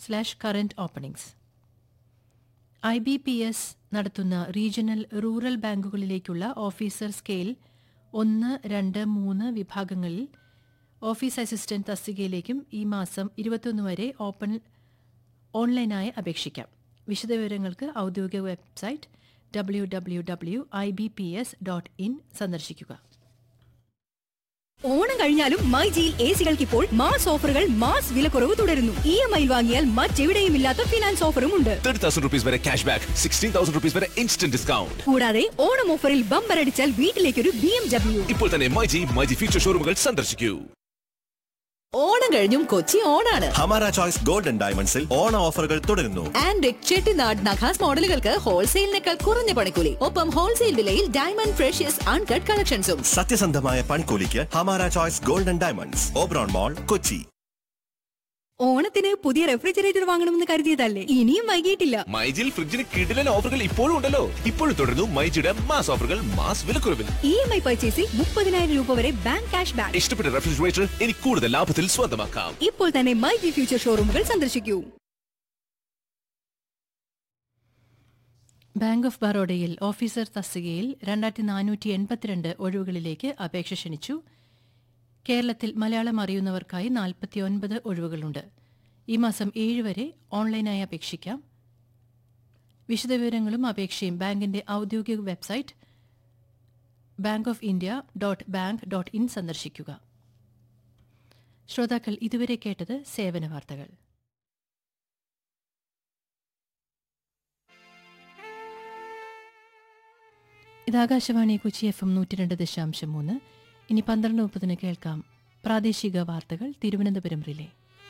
slash current openings I B P S നടത്തുന്ന regional rural ബാങ്കുകളിലേക്കുള്ള officer scale ഒന്ന് രണ്ട് മൂന്ന് വിഭാഗങ്ങളിൽ ഓഫീസ് അസിസ്റ്റന്റ് തസ്തികയിലേക്കും ഈ മാസം ഇരുപത്തൊന്ന് വരെ ഓപ്പൺ ഓൺലൈനായി അപേക്ഷിക്കാം വിശദവിവരങ്ങൾക്ക് ഔദ്യോഗിക website W W W I B P S dot in സന്ദർശിക്കുക ഓണം കഴിഞ്ഞാലും മൈ ജിയിൽ എ സികൾക്ക് ഇപ്പോൾ മാസ് ഓഫറുകൾ മാസ് വിലക്കുറവ് തുടരുന്നു ഇ എം ഐ വാങ്ങിയാൽ മറ്റെവിടെയും ഇല്ലാത്ത ഫിനാൻസ് ഓഫറും ഉണ്ട് തേർട്ടി തൗസൻഡ് റുപ്പീസ് വരെ cash back sixteen thousand rupees വരെ ഇൻസ്റ്റന്റ് ഡിസ്കൗണ്ട് കൂടാതെ ഓണം ഓഫറിൽ ബമ്പർ അടിച്ചാൽ വീട്ടിലേക്കൊരു ബി എം ഡബ്ല്യു ഇപ്പോൾ തന്നെ മൈജി മൈജി ഫ്യൂച്ചർ ഷോറൂമുകൾ സന്ദർശിക്കൂ ഓണം കഴിഞ്ഞും കൊച്ചി ഓണാണ് ഹമാര ചോയ്സ് ഗോൾഡൻ ഡയമണ്ട്സിൽ ഓണ ഓഫറുകൾ തുടരുന്നു ആൻഡ് ചെട്ടിനാട് നഖാസ് മോഡലുകൾക്ക് ഹോൾസെയിലിനേക്കാൾ കുറഞ്ഞ പണിക്കൂലി ഒപ്പം ഹോൾസെയിൽ വിലയിൽ ഡയമണ്ട് ഫ്രഷ്യസ് അൺകട്ട് കളക്ഷൻസും സത്യസന്ധമായ പണിക്കൂലിക്ക് ഹമാര choice golden diamonds Oberon mall Kochi ഓണത്തിന് പുതിയ റെഫ്രിജറേറ്റർ വാങ്ങണമെന്ന് കരുതിയതല്ലേ ഇനിയും വൈകിയിട്ടില്ല മൈജിൽ ഫ്രിഡ്ജിന് കിടിലൻ ഓഫറുകൾ ഇപ്പോഴും ഉണ്ടല്ലോ ഇപ്പോഴും തുടരുന്നു മൈജിയുടെ മാസ് ഓഫറുകൾ മാസ് വിലക്കുറവിൽ ഇ എം ഐ പർച്ചേസിൽ മുപ്പതിനായിരം രൂപ വരെ ബാങ്ക് ക്യാഷ് ബാക്ക് ഇഷ്ടപ്പെട്ട റെഫ്രിജറേറ്റർ ഇനി കൂടുതൽ ലാഭത്തിൽ സ്വന്തമാക്കാം ഇപ്പോൾ തന്നെ മൈ ജി ഫ്യൂച്ചർ ഷോറൂമുകൾ സന്ദർശിക്കൂ ബാങ്ക് ഓഫ് ബറോഡയിൽ ഓഫീസർ തസ്തികയിൽ രണ്ടായിരത്തി നാനൂറ്റി എൺപത്തിരണ്ട് ഒഴിവുകളിലേക്ക് അപേക്ഷ ക്ഷണിച്ചു കേരളത്തിൽ മലയാളം അറിയുന്നവർക്കായി നാൽപ്പത്തിയൊൻപത് ഒഴിവുകളുണ്ട് ഈ മാസം ഏഴ് വരെ ഓൺലൈനായി അപേക്ഷിക്കാം വിശദവിവരങ്ങളും അപേക്ഷയും ബാങ്കിന്റെ ഔദ്യോഗിക website bank of India dot bank dot in സന്ദർശിക്കുക ശ്രോതാക്കൾ ഇതുവരെ കേട്ടത് സേവന വാർത്തകൾ ഇത് ആകാശവാണി കൊച്ചി എഫ് എം നൂറ്റി രണ്ട് ദശാംശം മൂന്ന് ഇനി പന്ത്രണ്ട് മുപ്പതിന് കേൾക്കാം പ്രാദേശിക വാർത്തകൾ തിരുവനന്തപുരം റിലേ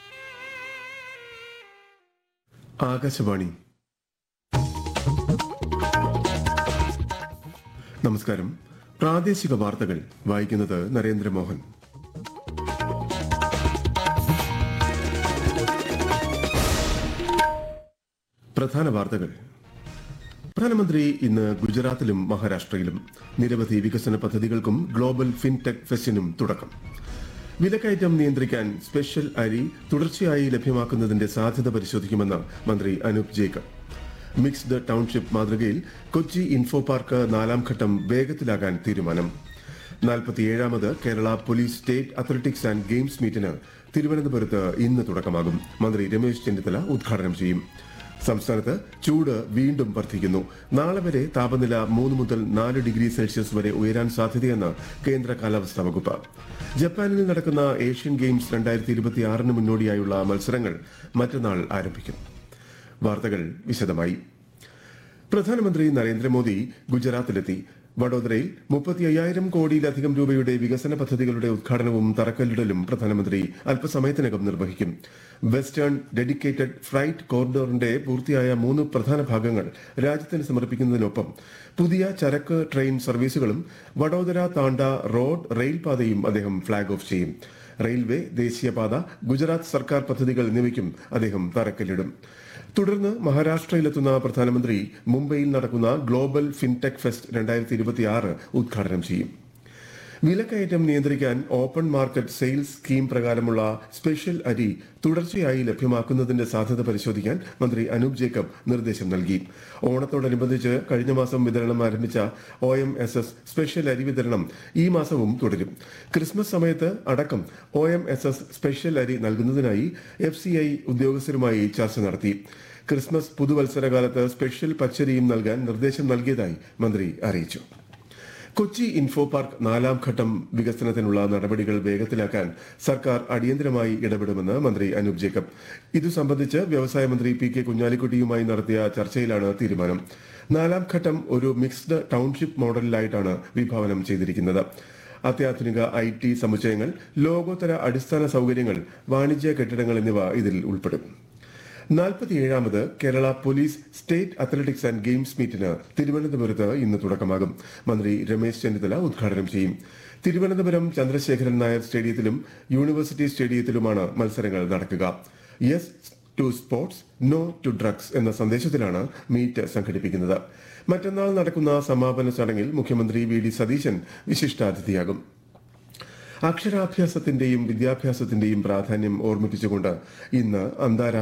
ആകാശവാണി നമസ്കാരം പ്രാദേശിക വാർത്തകൾ വായിക്കുന്നത് നരേന്ദ്രമോഹൻ പ്രധാന വാർത്തകൾ പ്രധാനമന്ത്രി ഇന്ന് ഗുജറാത്തിലും മഹാരാഷ്ട്രയിലും നിരവധി വികസന പദ്ധതികൾക്കും ഗ്ലോബൽ ഫിൻടെക് ഫെസ്റ്റിനും തുടക്കം വിലക്കയറ്റം നിയന്ത്രിക്കാൻ സ്പെഷ്യൽ അരി തുടർച്ചയായി ലഭ്യമാക്കുന്നതിന്റെ സാധ്യത പരിശോധിക്കുമെന്ന് മന്ത്രി അനൂപ് ജേക്കബ് മിക്സ്ഡ് ടൗൺഷിപ്പ് മാതൃകയിൽ കൊച്ചി ഇൻഫോ പാർക്ക് നാലാം ഘട്ടം വേഗത്തിലാകാൻ തീരുമാനം നാൽപ്പത്തിയേഴാമത് Kerala police state athletics and games മീറ്റിന് തിരുവനന്തപുരത്ത് ഇന്ന് തുടക്കമാകും മന്ത്രി രമേശ് ചെന്നിത്തല ഉദ്ഘാടനം ചെയ്യും സംസ്ഥാനത്ത് ചൂട് വീണ്ടും വർദ്ധിക്കുന്നു നാളെ വരെ താപനില മൂന്ന് മുതൽ നാല് ഡിഗ്രി സെൽഷ്യസ് വരെ ഉയരാൻ സാധ്യതയെന്ന് കേന്ദ്ര കാലാവസ്ഥാ വകുപ്പ് ജപ്പാനിൽ നടക്കുന്ന ഏഷ്യൻ ഗെയിംസ് രണ്ടായിരത്തി ഇരുപത്തിയാറിന് മുന്നോടിയായുള്ള മത്സരങ്ങൾ മറ്റന്നാൾ ആരംഭിക്കും വാർത്തകൾ വിശദമായി പ്രധാനമന്ത്രി നരേന്ദ്രമോദി ഗുജറാത്തിലെത്തി വഡോദരയിൽ മുപ്പത്തി അയ്യായിരം കോടിയിലധികം രൂപയുടെ വികസന പദ്ധതികളുടെ ഉദ്ഘാടനവും തറക്കല്ലിടലും പ്രധാനമന്ത്രി അല്പസമയത്തിനകം നിർവഹിക്കും വെസ്റ്റേൺ ഡെഡിക്കേറ്റഡ് ഫ്ലൈറ്റ് കോറിഡോറിന്റെ പൂർത്തിയായ മൂന്ന് പ്രധാന ഭാഗങ്ങൾ രാജ്യത്തിന് സമർപ്പിക്കുന്നതിനൊപ്പം പുതിയ ചരക്ക് ട്രെയിൻ സർവീസുകളും വഡോദര താണ്ട റോഡ് റെയിൽ പാതയും അദ്ദേഹം ഫ്ളാഗ് ഓഫ് ചെയ്യും റെയിൽവേ ദേശീയപാത ഗുജറാത്ത് സർക്കാർ പദ്ധതികൾ എന്നിവയ്ക്കും അദ്ദേഹം തറക്കല്ലിടും തുടർന്ന് മഹാരാഷ്ട്രയിലെത്തുന്ന പ്രധാനമന്ത്രി മുംബൈയിൽ നടക്കുന്ന ഗ്ലോബൽ ഫിൻടെക് ഫെസ്റ്റ് രണ്ടായിരത്തി ഇരുപത്തിയാറ് ഉദ്ഘാടനം ചെയ്യും വിലക്കയറ്റം നിയന്ത്രിക്കാൻ ഓപ്പൺ മാർക്കറ്റ് സെയിൽസ് സ്കീം പ്രകാരമുള്ള സ്പെഷ്യൽ അരി തുടർച്ചയായി ലഭ്യമാക്കുന്നതിന്റെ സാധ്യത പരിശോധിക്കാൻ മന്ത്രി അനൂപ് ജേക്കബ് നിർദ്ദേശം നൽകി ഓണത്തോടനുബന്ധിച്ച് കഴിഞ്ഞ മാസം വിതരണം ആരംഭിച്ച O M S S special അരി വിതരണം ഈ മാസവും തുടരും ക്രിസ്മസ് സമയത്ത് അടക്കം O M S S special അരി നൽകുന്നതിനായി എഫ് സി ഐ ഉദ്യോഗസ്ഥരുമായി ചർച്ച നടത്തി ക്രിസ്മസ് പുതുവത്സരകാലത്ത് സ്പെഷ്യൽ പച്ചരിയും നൽകാൻ നിർദ്ദേശം നൽകിയതായി മന്ത്രി അറിയിച്ചു കൊച്ചി ഇൻഫോ പാർക്ക് നാലാം ഘട്ടം വികസനത്തിനുള്ള നടപടികൾ വേഗത്തിലാക്കാൻ സർക്കാർ അടിയന്തരമായി ഇടപെടുമെന്ന് മന്ത്രി അനൂപ് ജേക്കബ് ഇതു സംബന്ധിച്ച് വ്യവസായ മന്ത്രി പി കെ കുഞ്ഞാലിക്കുട്ടിയുമായി നടത്തിയ ചർച്ചയിലാണ് തീരുമാനം നാലാം ഘട്ടം ഒരു മിക്സ്ഡ് ടൗൺഷിപ്പ് മോഡലിലായിട്ടാണ് വിഭാവനം ചെയ്തിരിക്കുന്നത് അത്യാധുനിക ഐ ടി സമുച്ചയങ്ങൾ ലോകോത്തര അടിസ്ഥാന സൗകര്യങ്ങൾ വാണിജ്യ കെട്ടിടങ്ങൾ എന്നിവ ഇതിൽ ഉൾപ്പെടും നാൽപ്പത്തിയേഴാമത് Kerala police state athletics and games മീറ്റിന് തിരുവനന്തപുരത്ത് ഇന്ന് തുടക്കമാകും മന്ത്രി രമേശ് ചെന്നിത്തല ഉദ്ഘാടനം ചെയ്യും തിരുവനന്തപുരം ചന്ദ്രശേഖരൻ നായർ സ്റ്റേഡിയത്തിലും യൂണിവേഴ്സിറ്റി സ്റ്റേഡിയത്തിലുമാണ് മത്സരങ്ങൾ നടക്കുക yes to sports no to drugs എന്ന സന്ദേശത്തിലാണ് മീറ്റ് സംഘടിപ്പിക്കുന്നത് മറ്റന്നാൾ നടക്കുന്ന സമാപന ചടങ്ങിൽ മുഖ്യമന്ത്രി വി ഡി സതീശൻ വിശിഷ്ടാതിഥിയാകും അക്ഷരാഭ്യാസത്തിന്റെയും വിദ്യാഭ്യാസത്തിന്റെയും പ്രാധാന്യം ഓർമ്മിപ്പിച്ചുകൊണ്ട് ഇന്ന് അന്താരാഷ്ട്ര